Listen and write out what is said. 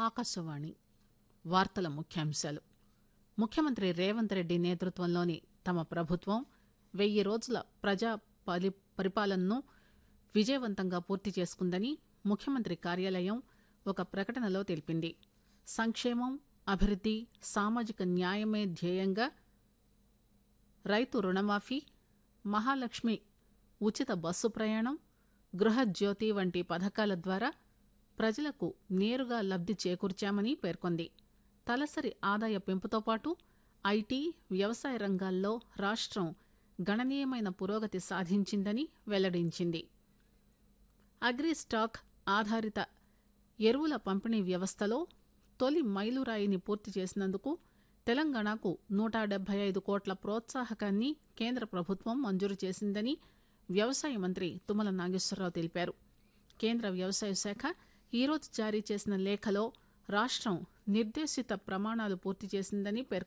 ఆకాశవాణి వార్తల ముఖ్యాంశాలు ముఖ్యమంత్రి రేవంత్ రెడ్డి నేతృత్వంలోని తమ ప్రభుత్వం వెయ్యి రోజుల ప్రజా పలి- పరిపాలనను విజయవంతంగా పూర్తి చేసుకుందని ముఖ్యమంత్రి కార్యాలయం ఒక ప్రకటనలో తెలిపింది సంక్షేమం అభివృద్ది సామాజిక న్యాయమే ధ్యేయంగా రైతు రుణమాఫీ మహాలక్ష్మి ఉచిత బస్సు ప్రయాణం గృహజ్యోతి వంటి పథకాల ద్వారా ప్రజలకు నేరుగా లబ్ది చేకూర్చామని పేర్కొంది తలసరి ఆదాయ పెంపుతో పాటు ఐటీ వ్యవసాయ రంగాల్లో రాష్ట్రం గణనీయమైన పురోగతి సాధించిందని వెల్లడించింది అగ్రి స్టాక్ ఆధారిత ఎరువుల పంపిణీ వ్యవస్థలో తొలి మైలురాయిని పూర్తి చేసినందుకు తెలంగాణకు నూట డెబ్బై ఐదు కోట్ల ప్రోత్సాహకాన్ని కేంద్ర ప్రభుత్వం మంజూరు చేసిందని వ్యవసాయ మంత్రి తుమ్మల నాగేశ్వరరావు తెలిపారు కేంద్ర వ్యవసాయ శాఖ ఈరోజు జారీ చేసిన లేఖలో రాష్ట్రం నిర్దేశిత ప్రమాణాలు పూర్తి చేసిందని పేర్కొన్నారు